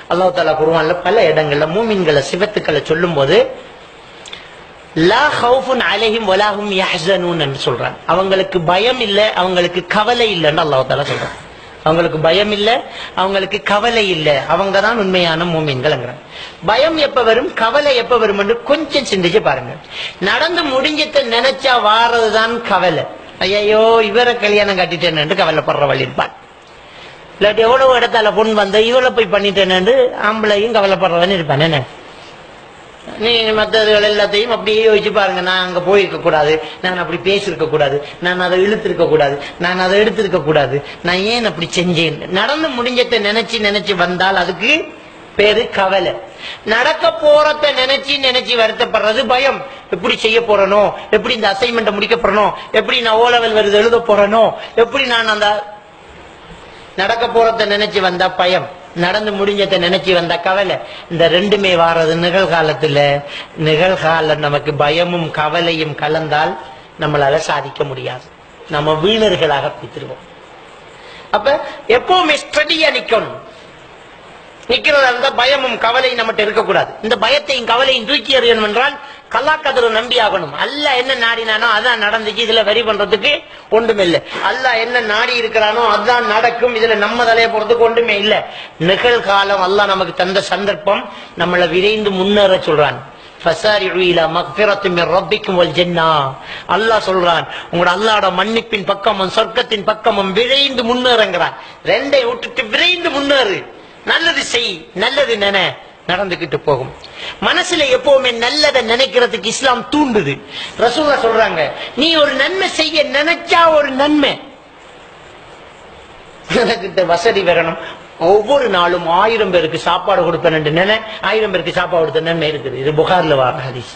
அல்லாஹ் தாலா குருவான்ல பல இடங்கள்ல மூமின்களை சிவத்துக்களை சொல்லும் போது லா ஹவுஃபுன் அலைஹிம் வலாஹும் யஹ்ஸனூன் என்று சொல்றான் அவங்களுக்கு பயம் இல்ல அவங்களுக்கு கவலை இல்லைன்னு அல்லாஹ் தாலா சொல்றான் அவங்களுக்கு பயம் இல்ல அவங்களுக்கு கவலை இல்ல அவங்க தான் உண்மையான மூமின்கள்ங்கிறான் பயம் எப்ப வரும் கவலை எப்ப வரும் என்று கொஞ்சம் சிந்திச்சு பாருங்க நடந்து முடிஞ்சத்தை நினைச்சா வாரதுதான் கவலை ஐயோ இவரை கல்யாணம் கட்டிட்டேன்னு கவலைப்படுற வழி இருப்பான் இல்லாட்டி எவ்வளவு இடத்தால பொண்ணு வந்த இவளை போய் பண்ணிட்டேன்னு ஆம்பளையும் கவலைப்படுறவன் இருப்பான் என்ன நீ மற்றதுகள் எல்லாத்தையும் அப்படியே யோசிச்சு பாருங்க நான் அங்க போயிருக்க கூடாது நான் அப்படி பேசியிருக்க கூடாது நான் அதை இழுத்திருக்க கூடாது நான் அதை எடுத்திருக்க கூடாது நான் ஏன் அப்படி செஞ்சேன் நடந்து முடிஞ்சத்தை நினைச்சு நினைச்சு வந்தால் அதுக்கு பேரு கவலை நடக்க போறத நினைச்சு நினைச்சு வருத்தப்படுறது பயம் எப்படி செய்ய போறனோ எப்படி இந்த அசைன்மெண்ட் முடிக்க போறனோ எப்படி நான் ஓ லெவல் வருது எழுத போறனோ எப்படி நான் அந்த நடக்க போறத நினைச்சு வந்தா பயம் நடந்து முடிஞ்சதை நினைச்சு வந்த கவலை இந்த ரெண்டுமே வாரது நிகழ்காலத்துல நிகழ்காலம் நமக்கு பயமும் கவலையும் கலந்தால் நம்மளால சாதிக்க முடியாது நம்ம வீணர்களாக பித்திருவோம் அப்ப எப்பவுமே ஸ்டடியா நிக்கணும் நிக்கிறதா இருந்தா பயமும் கவலையும் நம்மகிட்ட இருக்கக்கூடாது இந்த பயத்தையும் கவலையும் தூக்கி எறியணும் என்றால் கல்லாக்கதிர நம்பி ஆகணும் அல்ல என்ன நாடினானோ அதான் நடந்துச்சு இதுல வரி பண்றதுக்கு ஒன்றுமே இல்ல அல்ல என்ன நாடி இருக்கிறானோ அதுதான் நடக்கும் இதுல நம்ம தலைய போறதுக்கு ஒன்றுமே இல்ல நிகழ்காலம் அல்லாஹ் நமக்கு தந்த சந்தர்ப்பம் நம்மளை விரைந்து முன்னேற சொல்றான் فسارعوا الى مغفرة من ربكم والجنة அல்லாஹ் சொல்றான் உங்களோட அல்லாஹ்வோட மன்னிப்பின் பக்கமும் சொர்க்கத்தின் பக்கமும் விரைந்து முன்னேறுங்கிறான் ரெண்டை விட்டுட்டு விரைந்து முன்னேறு நல்லது செய் நல்லது நினை நடந்துகிட்டு போகும் மனசுல எப்பவுமே நல்லதை நினைக்கிறதுக்கு இஸ்லாம் தூண்டுது ரசூலா சொல்றாங்க நீ ஒரு நன்மை செய்ய நினைச்சா ஒரு நன்மை எனக்கிட்ட வசதி வரணும் ஒவ்வொரு நாளும் ஆயிரம் பேருக்கு சாப்பாடு கொடுப்பேன் நினை ஆயிரம் பேருக்கு சாப்பாடு கொடுத்த நன்மை இருக்குது இது புகார்ல வர ஹதீஸ்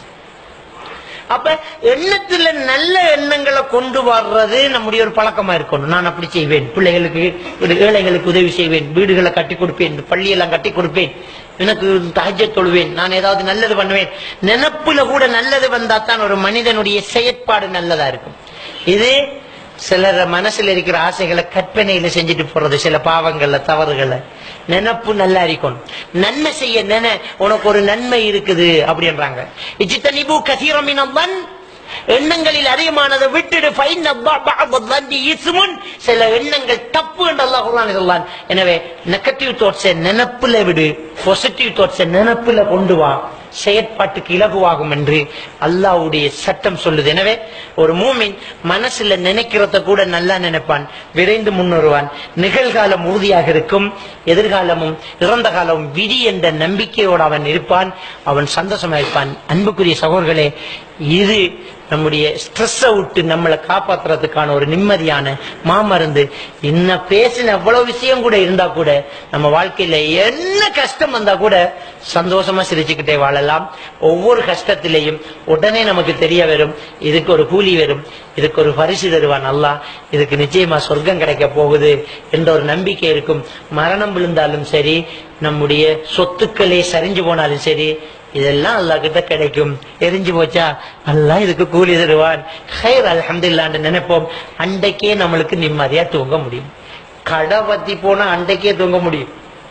அப்ப எண்ணத்துல நல்ல எண்ணங்களை கொண்டு வர்றது நம்முடைய ஒரு பழக்கமா இருக்கணும் நான் அப்படி செய்வேன் பிள்ளைகளுக்கு ஒரு ஏழைகளுக்கு உதவி செய்வேன் வீடுகளை கட்டி கொடுப்பேன் பள்ளியெல்லாம் கட்டி கொடுப்பேன் எனக்கு தஹஜ தொழுவேன் நான் ஏதாவது நல்லது பண்ணுவேன் நினப்புல கூட நல்லது வந்தா தான் ஒரு மனிதனுடைய செயற்பாடு நல்லதா இருக்கும் இது சிலர் மனசுல இருக்கிற ஆசைகளை கற்பனையில செஞ்சுட்டு போறது சில பாவங்கள்ல தவறுகளை நினப்பு நல்லா இருக்கணும் நன்மை செய்ய நினை உனக்கு ஒரு நன்மை இருக்குது அப்படின்றாங்க இஜித்தனிபு கசீரமினவன் எண்ணங்களில் அதிகமானதை விட்டுடு ஃபைன் வந்தி இஸ்முன் சில எண்ணங்கள் தப்பு என்று அல்லாஹ் குர்ஆனில் சொல்றான் எனவே நெகட்டிவ் தாட்ஸை நினப்புல விடு பாசிட்டிவ் தாட்ஸை நினப்புல கொண்டு வா செயற்பாட்டுக்கு இலகுவாகும் என்று அல்லாஹ்வுடைய சட்டம் சொல்லுது எனவே ஒரு மூமின் மனசுல நினைக்கிறத கூட நல்லா நினைப்பான் விரைந்து முன்னேறுவான் நிகழ்காலம் உறுதியாக இருக்கும் எதிர்காலமும் இறந்த காலமும் விதி என்ற நம்பிக்கையோடு அவன் இருப்பான் அவன் சந்தோஷமா இருப்பான் அன்புக்குரிய சகோதரர்களே இது நம்முடைய ஸ்ட்ரெஸ்ஸை விட்டு நம்மளை காப்பாத்துறதுக்கான ஒரு நிம்மதியான மாமருந்து இன்ன பேசின எவ்வளவு விஷயம் கூட இருந்தா கூட நம்ம வாழ்க்கையில என்ன கஷ்டம் வந்தா கூட சந்தோஷமா சிரிச்சுக்கிட்டே வாழலாம் ஒவ்வொரு கஷ்டத்திலையும் உடனே நமக்கு தெரிய வரும் இதுக்கு ஒரு கூலி வரும் இதுக்கு ஒரு பரிசு தருவான் அல்லாஹ் இதுக்கு நிச்சயமா சொர்க்கம் கிடைக்க போகுது என்ற ஒரு நம்பிக்கை இருக்கும் மரணம் விழுந்தாலும் சரி நம்முடைய சொத்துக்களே சரிஞ்சு போனாலும் சரி இதெல்லாம் அல்லாஹ் கிட்ட கிடைக்கும் எரிஞ்சு போச்சா அல்லாஹ் இதுக்கு கூலி தருவான் ஹைர் அல்ஹம்துலில்லாஹ்னு நினைப்போம் அன்றைக்கே நம்மளுக்கு நிம்மதியா தூங்க முடியும் கடை பத்தி போனா அன்றைக்கே தூங்க முடியும்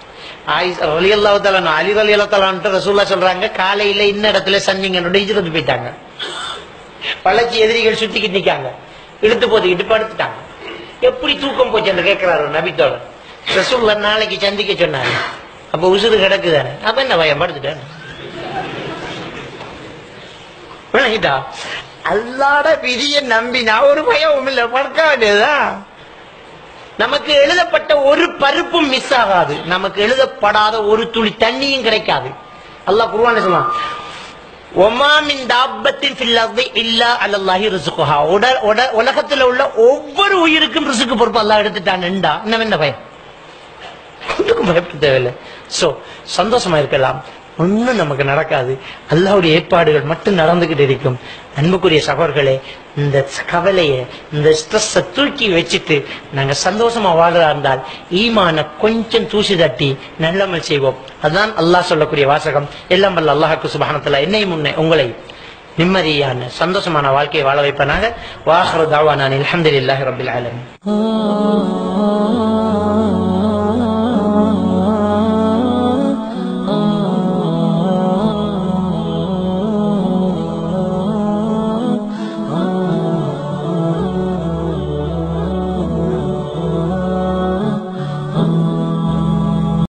அலி அல்லாஹ் தலான் அலி அலி அல்லா ரசூல்லா சொல்றாங்க காலையில இன்ன இடத்துல சன்னிங்கனோட ஹிஜ்ரத் போயிட்டாங்க பழச்சி எதிரிகள் சுத்திக்கிட்டு நிக்காங்க இழுத்து போத்திக்கிட்டு படுத்துட்டாங்க எப்படி தூக்கம் போச்சு என்று கேட்கிறாரு நபித்தோட ரசூல்லா நாளைக்கு சந்திக்க சொன்னாரு அப்ப உசுறு கிடக்குதானே அப்ப என்ன பயம் படுத்துட்டேன் விளங்கிட்டா அல்லாட விதியை நம்பினா ஒரு பயமும் இல்ல படுக்க வேண்டியதுதான் நமக்கு எழுதப்பட்ட ஒரு பருப்பும் மிஸ் ஆகாது நமக்கு எழுதப்படாத ஒரு துளி தண்ணியும் கிடைக்காது அல்லாஹ் குர்ஆன்ல சொல்றான் ஒமாமின் தாபத்தின் ஃபில்லர்தி இல்லா அலல்லாஹி ரிசுகுஹா உட உட உலகத்துல உள்ள ஒவ்வொரு உயிருக்கும் ரிசுக்கு பொறுப்பு அல்லாஹ் எடுத்துட்டான்டா இன்னும் என்ன பயம் ஒன்றுக்கும் பயப்பட தேவையில்லை சோ சந்தோஷமா இருக்கலாம் ஒண்ணும் நமக்கு நடக்காது அல்லாவுடைய ஏற்பாடுகள் மட்டும் நடந்துகிட்டு இருக்கும் அன்புக்குரிய சகோதரர்களே இந்த கவலைய இந்த ஸ்ட்ரெஸ்ஸ தூக்கி வச்சுட்டு நாங்க சந்தோஷமா வாழ்றா இருந்தால் ஈமான கொஞ்சம் தூசி தட்டி நல்லமல் செய்வோம் அதுதான் அல்லாஹ் சொல்லக்கூடிய வாசகம் எல்லாம் வல்ல அல்லாஹுக்கு சுபஹானத்துல என்னை முன்னே உங்களை நிம்மதியான சந்தோஷமான வாழ்க்கையை வாழ வைப்பனாக வாஹரு தாவானான் அல்ஹம்துலில்லாஹி ரபில் ஆலமீன்